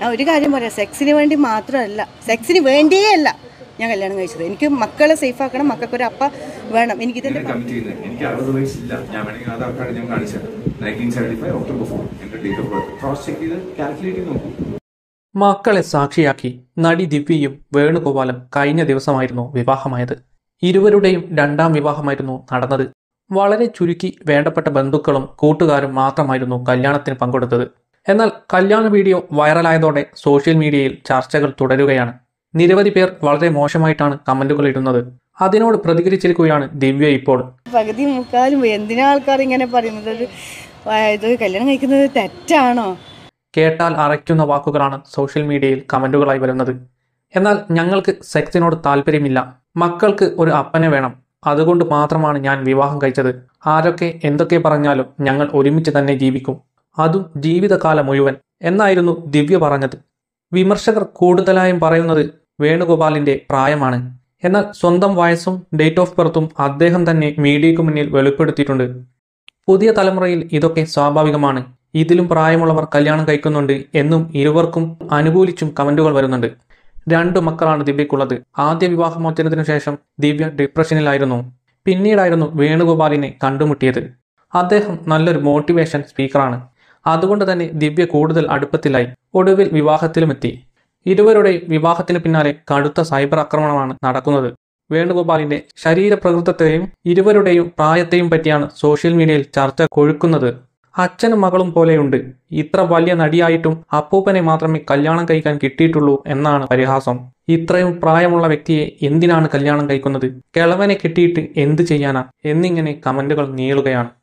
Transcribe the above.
ഞാൻ ഒരു കാര്യം പറയാം സെക്സിന് വേണ്ടി മാത്രമല്ല സെക്സിന് വേണ്ടിയേ അല്ല ഞാൻ കല്യാണം കഴിച്ചത് എനിക്ക് മക്കളെ സേഫ് ആക്കണം മക്കൾക്കൊരു അപ്പ വേണം എനിക്കിതിൻ്റെ ഇതിന് കമ്മിറ്റ് ചെയ്യുന്നത് എനിക്ക് അറുപത് വയസ്സില്ല ഞാൻ വേണമെങ്കിൽ ആധാർ കാർഡ് ഞാൻ കാണിച്ചത് nineteen seventy five October four എന്റെ date of birth cross check ചെയ്ത് കാൽക്കുലേറ്റ് ചെയ്ത് നോക്കൂ മക്കളെ സാക്ഷിയാക്കി നടി ദിവ്യയും വേണുഗോപാലും കഴിഞ്ഞ ദിവസമായിരുന്നു വിവാഹമായത് ഇരുവരുടെയും രണ്ടാം വിവാഹമായിരുന്നു നടന്നത് വളരെ ചുരുക്കി വേണ്ടപ്പെട്ട ബന്ധുക്കളും കൂട്ടുകാരും മാത്രമായിരുന്നു കല്യാണത്തിന് പങ്കെടുത്തത് എന്നാൽ കല്യാണ വീഡിയോ വൈറലായതോടെ സോഷ്യൽ മീഡിയയിൽ ചർച്ചകൾ തുടരുകയാണ് നിരവധി പേർ വളരെ മോശമായിട്ടാണ് കമന്റുകൾ ഇടുന്നത് അതിനോട് പ്രതികരിച്ചിരിക്കുകയാണ് ദിവ്യ ഇപ്പോൾ പകുതി മുക്കാലും എന്തിനാ ആൾക്കാർ ഇങ്ങനെ പറയുന്നത് ഒരു ആ, ഇത് കല്യാണം കഴിക്കുന്നത് തെറ്റാണോ കേട്ടാൽ അറയ്ക്കുന്ന വാക്കുകളാണ് സോഷ്യൽ മീഡിയയിൽ കമന്റുകളായി വരുന്നത് എന്നാൽ ഞങ്ങൾക്ക് സെക്സിനോട് താല്പര്യമില്ല മക്കൾക്ക് ഒരു അപ്പനെ വേണം അതുകൊണ്ട് മാത്രമാണ് ഞാൻ വിവാഹം കഴിച്ചത് ആരൊക്കെ എന്തൊക്കെ പറഞ്ഞാലും ഞങ്ങൾ ഒരുമിച്ച് തന്നെ ജീവിക്കും അതും ജീവിതകാലം മുഴുവൻ എന്നായിരുന്നു ദിവ്യ പറഞ്ഞത് വിമർശകർ കൂടുതലായും പറയുന്നത് വേണുഗോപാലിന്റെ പ്രായമാണ് എന്നാൽ സ്വന്തം വയസ്സും ഡേറ്റ് ഓഫ് ബർത്തും അദ്ദേഹം തന്നെ മീഡിയയ്ക്ക് മുന്നിൽ വെളിപ്പെടുത്തിയിട്ടുണ്ട് പുതിയ തലമുറയിൽ ഇതൊക്കെ സ്വാഭാവികമാണ് ഇതിലും പ്രായമുള്ളവർ കല്യാണം കഴിക്കുന്നുണ്ട് എന്നും ഇരുവർക്കും അനുകൂലിച്ചും കമന്റുകൾ വരുന്നുണ്ട് രണ്ടു മക്കളാണ് ദിവ്യക്കുള്ളത് ആദ്യ വിവാഹമോചനത്തിനു ശേഷം ദിവ്യ ഡിപ്രഷനിലായിരുന്നു പിന്നീടായിരുന്നു വേണുഗോപാലിനെ കണ്ടുമുട്ടിയത് അദ്ദേഹം നല്ലൊരു മോട്ടിവേഷൻ സ്പീക്കറാണ് അതുകൊണ്ട് തന്നെ ദിവ്യ കൂടുതൽ അടുപ്പത്തിലായി ഒടുവിൽ വിവാഹത്തിലുമെത്തി ഇരുവരുടെയും വിവാഹത്തിന് പിന്നാലെ കടുത്ത സൈബർ ആക്രമണമാണ് നടക്കുന്നത് വേണുഗോപാലിന്റെ ശരീരപ്രകൃതത്തെയും ഇരുവരുടെയും പ്രായത്തെയും പറ്റിയാണ് സോഷ്യൽ മീഡിയയിൽ ചർച്ച കൊഴുക്കുന്നത് അച്ഛനും മകളും പോലെയുണ്ട് ഇത്ര വലിയ നടിയായിട്ടും അപ്പൂപ്പനെ മാത്രമേ കല്യാണം കഴിക്കാൻ കിട്ടിയിട്ടുള്ളൂ എന്നാണ് പരിഹാസം ഇത്രയും പ്രായമുള്ള വ്യക്തിയെ എന്തിനാണ് കല്യാണം കഴിക്കുന്നത് കിളവനെ കിട്ടിയിട്ട് എന്ത് ചെയ്യാനാ എന്നിങ്ങനെ കമന്റുകൾ നീളുകയാണ്